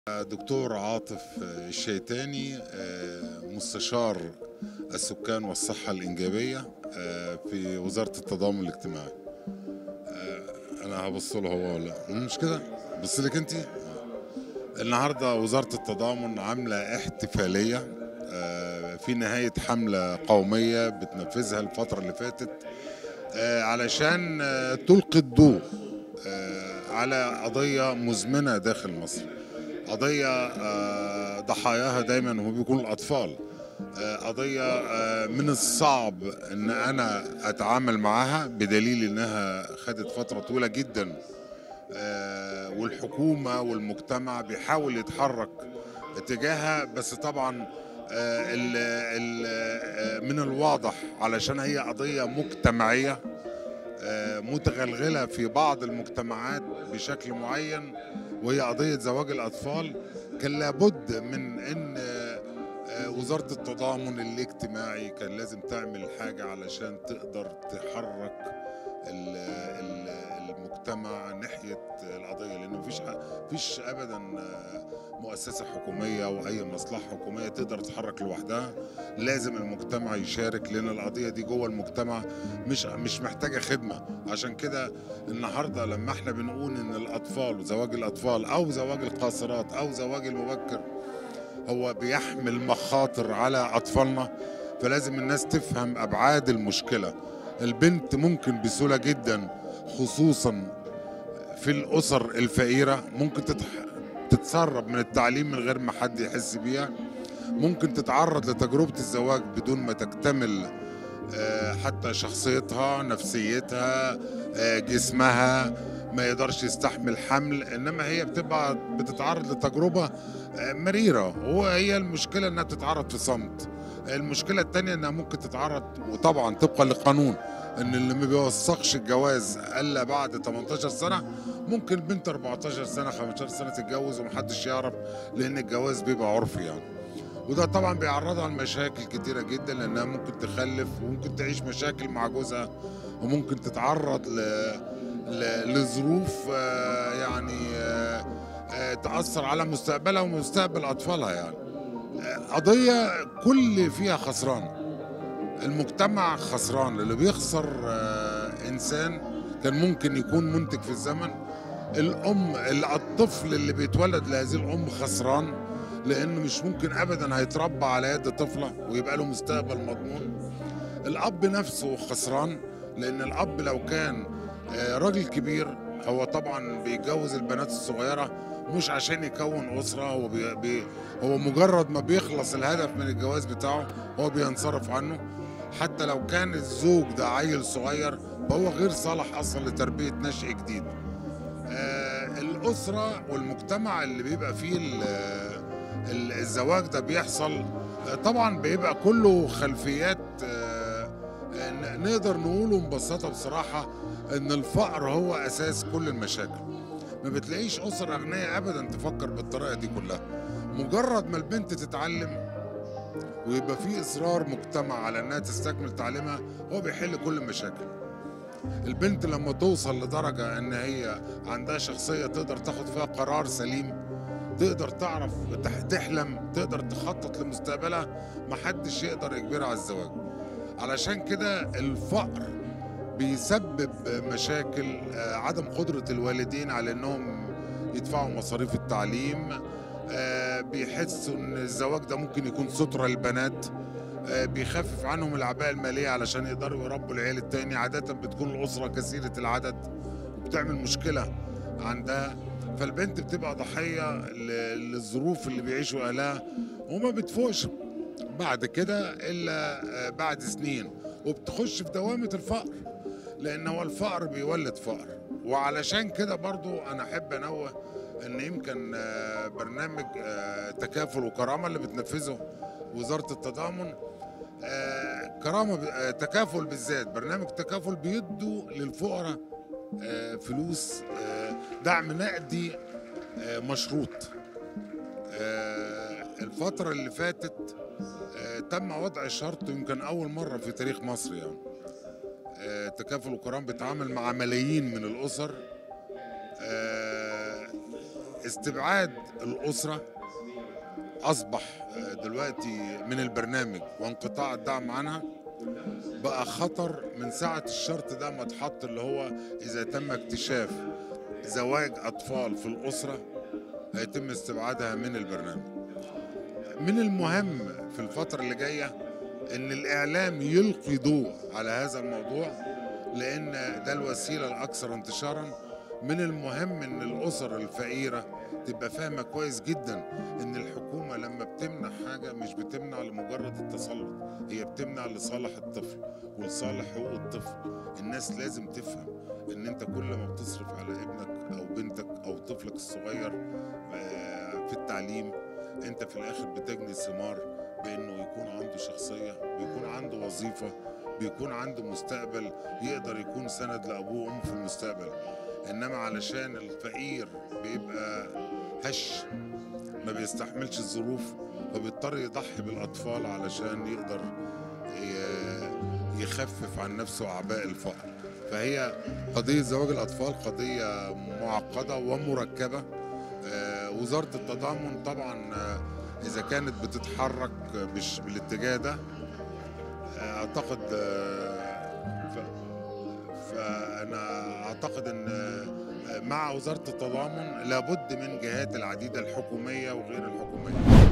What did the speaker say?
دكتور عاطف الشيتاني مستشار السكان والصحة الإنجابية في وزارة التضامن الاجتماعي أنا هبص له هو ولا مش كده؟ بص لك أنت النهاردة وزارة التضامن عاملة احتفالية في نهاية حملة قومية بتنفذها الفترة اللي فاتت علشان تلقي الضوء على قضية مزمنة داخل مصر قضية ضحاياها دايما هو بيكون الأطفال قضية من الصعب أن أنا أتعامل معها بدليل أنها خدت فترة طويلة جدا والحكومة والمجتمع بيحاول يتحرك اتجاهها بس طبعا ال ال من الواضح علشان هي قضية مجتمعية متغلغلة في بعض المجتمعات بشكل معين وهي قضية زواج الأطفال كان لابد من أن وزارة التضامن الاجتماعي كان لازم تعمل حاجة علشان تقدر تحرك المجتمع ناحية القضية لأنه مفيش فيش أبدا مؤسسة حكومية أو أي مصلحة حكومية تقدر تتحرك لوحدها لازم المجتمع يشارك لأن القضية دي جوه المجتمع مش مش محتاجة خدمة عشان كده النهاردة لما احنا بنقول إن الأطفال وزواج الأطفال أو زواج القاصرات أو زواج المبكر هو بيحمل مخاطر على أطفالنا فلازم الناس تفهم أبعاد المشكلة البنت ممكن بسهولة جدا خصوصا في الأسر الفقيرة ممكن تتح... تتسرب من التعليم من غير ما حد يحس بيها ممكن تتعرض لتجربة الزواج بدون ما تكتمل حتى شخصيتها نفسيتها جسمها ما يقدرش يستحمل حمل انما هي بتبقى بتتعرض لتجربه مريره وهي المشكله انها بتتعرض في صمت المشكله الثانيه انها ممكن تتعرض وطبعا طبقا للقانون ان اللي ما بيوثقش الجواز الا بعد 18 سنه ممكن بنت 14 سنه 15 سنه تتجوز ومحدش يعرف لان الجواز بيبقى عرفي يعني وده طبعا بيعرضها لمشاكل كتيرة جدا لأنها ممكن تخلف وممكن تعيش مشاكل مع جوزها وممكن تتعرض ل... ل... لظروف يعني تأثر على مستقبلها ومستقبل أطفالها يعني قضية كل فيها خسران المجتمع خسران اللي بيخسر إنسان كان ممكن يكون منتج في الزمن الأم الطفل اللي بيتولد لهذه الأم خسران لانه مش ممكن ابدا هيتربى على يد طفله ويبقى له مستقبل مضمون الاب نفسه خسران لان الاب لو كان راجل كبير هو طبعا بيتجوز البنات الصغيره مش عشان يكون اسره هو بي بي هو مجرد ما بيخلص الهدف من الجواز بتاعه هو بينصرف عنه حتى لو كان الزوج ده عيل صغير فهو غير صالح اصلا لتربيه نشء جديد آه الاسره والمجتمع اللي بيبقى فيه الزواج ده بيحصل طبعا بيبقى كله خلفيات نقدر نقوله ببساطه بصراحه ان الفقر هو اساس كل المشاكل ما بتلاقيش اسر اغنياء ابدا تفكر بالطريقه دي كلها مجرد ما البنت تتعلم ويبقى في اصرار مجتمع على انها تستكمل تعليمها هو بيحل كل المشاكل البنت لما توصل لدرجه ان هي عندها شخصيه تقدر تاخد فيها قرار سليم تقدر تعرف تحلم تقدر تخطط لمستقبلها محدش يقدر يجبرها على الزواج علشان كده الفقر بيسبب مشاكل عدم قدرة الوالدين على انهم يدفعوا مصاريف التعليم بيحسوا ان الزواج ده ممكن يكون سترة للبنات بيخفف عنهم الأعباء المالية علشان يقدروا يربوا العيال التاني عادة بتكون الأسرة كثيرة العدد وبتعمل مشكلة عندها فالبنت بتبقى ضحية للظروف اللي بيعيشوا أهلها وما بتفوقش بعد كده إلا بعد سنين وبتخش في دوامة الفقر لأن هو الفقر بيولد فقر وعلشان كده برضو أنا أحب أنوه أن يمكن برنامج تكافل وكرامة اللي بتنفذه وزارة التضامن كرامة تكافل بالذات برنامج تكافل بيدوا للفقراء فلوس دعم نقدي مشروط الفترة اللي فاتت تم وضع شرط يمكن أول مرة في تاريخ مصر يعني تكافل وكرام بيتعامل مع ملايين من الأسر استبعاد الأسرة أصبح آه، دلوقتي من البرنامج وانقطاع الدعم عنها بقى خطر من ساعة الشرط ده ما اتحط اللي هو إذا تم اكتشاف زواج أطفال في الأسرة هيتم استبعادها من البرنامج من المهم في الفترة اللي جاية إن الإعلام يلقي ضوء على هذا الموضوع لأن ده الوسيلة الأكثر انتشارا من المهم إن الأسر الفقيرة تبقى فاهمة كويس جدا إن الحكومة لما بتمنع حاجة مش بتمنع لمجرد التسلط هي بتمنع لصالح الطفل ولصالح حقوق الطفل الناس لازم تفهم إن أنت كل ما بتصرف على ابنك أو بنتك أو طفلك الصغير آه، في التعليم أنت في الآخر بتجني ثمار بانه يكون عنده شخصيه بيكون عنده وظيفه بيكون عنده مستقبل يقدر يكون سند لابوه وامه في المستقبل انما علشان الفقير بيبقى هش ما بيستحملش الظروف فبيضطر يضحي بالاطفال علشان يقدر ي- يخفف عن نفسه اعباء الفقر فهي قضيه زواج الاطفال قضيه معقده ومركبه آه، وزاره التضامن طبعا آه، اذا كانت بتتحرك مش بالاتجاه ده آه، اعتقد آه، ف- فانا اعتقد ان آه، مع وزاره التضامن لابد من جهات العديده الحكوميه وغير الحكوميه